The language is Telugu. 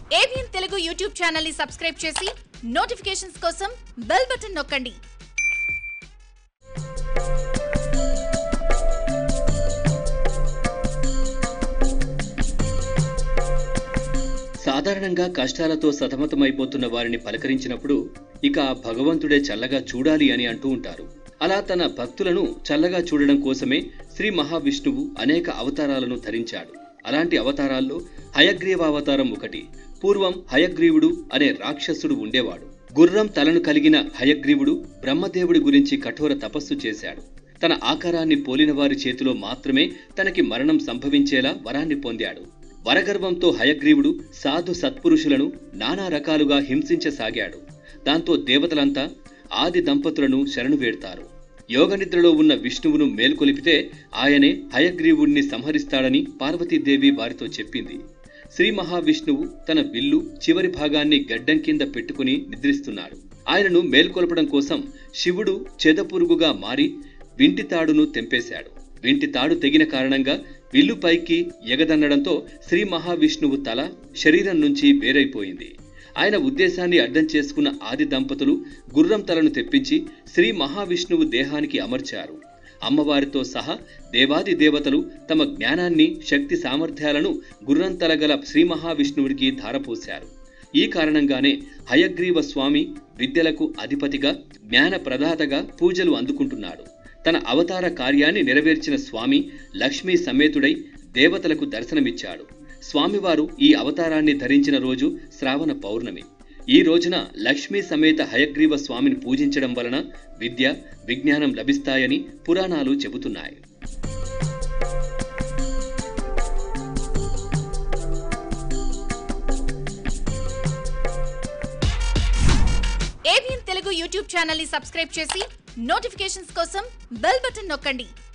ఏబిఎన్ తెలుగు యూట్యూబ్ ఛానల్ ని సబ్స్క్రైబ్ చేసి నోటిఫికేషన్స్ కోసం బెల్ బటన్ నొక్కండి సాధారణంగా కష్టాలతో సతమతమైపోతున్న వారిని పలకరించినప్పుడు ఇక ఆ భగవంతుడే చల్లగా చూడాలి అని అంటూ ఉంటారు అలా తన భక్తులను చల్లగా చూడడం కోసమే శ్రీ మహావిష్ణువు అనేక అవతారాలను ధరించాడు అలాంటి అవతారాల్లో హయగ్రీవ అవతారం ఒకటి పూర్వం హయగ్రీవుడు అనే రాక్షసుడు ఉండేవాడు గుర్రం తలను కలిగిన హయగ్రీవుడు బ్రహ్మదేవుడి గురించి కఠోర తపస్సు చేశాడు తన ఆకారాన్ని పోలిన వారి చేతిలో మాత్రమే తనకి మరణం సంభవించేలా వరాన్ని పొందాడు వరగర్వంతో హయగ్రీవుడు సాధు సత్పురుషులను నానా రకాలుగా హింసించసాగాడు దాంతో దేవతలంతా ఆది దంపతులను శరణు వేడతారు యోగనిద్రలో ఉన్న విష్ణువును మేల్కొలిపితే ఆయనే హయగ్రీవుణ్ణి సంహరిస్తాడని పార్వతీదేవి వారితో చెప్పింది శ్రీ మహావిష్ణువు తన విల్లు చివరి భాగాన్ని గడ్డం కింద పెట్టుకుని నిద్రిస్తున్నాడు ఆయనను మేల్కొల్పడం కోసం శివుడు చెదపురుగుగా మారి వింటి తాడును తెంపేశాడు వింటి తాడు తెగిన కారణంగా విల్లు పైకి ఎగదన్నడంతో శ్రీ మహావిష్ణువు తల శరీరం నుంచి వేరైపోయింది ఆయన ఉద్దేశాన్ని అర్థం చేసుకున్న ఆది దంపతులు గుర్రం తలను తెప్పించి శ్రీ మహావిష్ణువు దేహానికి అమర్చారు అమ్మవారితో సహా దేవాది దేవతలు తమ జ్ఞానాన్ని శక్తి సామర్థ్యాలను గుర్రం తల గల శ్రీ మహావిష్ణువుడికి ధారపోశారు ఈ కారణంగానే హయగ్రీవ స్వామి విద్యలకు అధిపతిగా జ్ఞాన ప్రదాతగా పూజలు అందుకుంటున్నాడు తన అవతార కార్యాన్ని నెరవేర్చిన స్వామి లక్ష్మీ సమేతుడై దేవతలకు దర్శనమిచ్చాడు స్వామివారు ఈ అవతారాన్ని ధరించిన రోజు శ్రావణ పౌర్ణమి ఈ రోజున లక్ష్మీ సమేత హయగ్రీవ స్వామిని పూజించడం వలన విద్య విజ్ఞానం లభిస్తాయని పురాణాలు చెబుతున్నాయి ఏబిఎన్ తెలుగు యూట్యూబ్ ఛానల్ ని సబ్స్క్రైబ్ చేసి నోటిఫికేషన్స్ కోసం బెల్ బటన్ నొక్కండి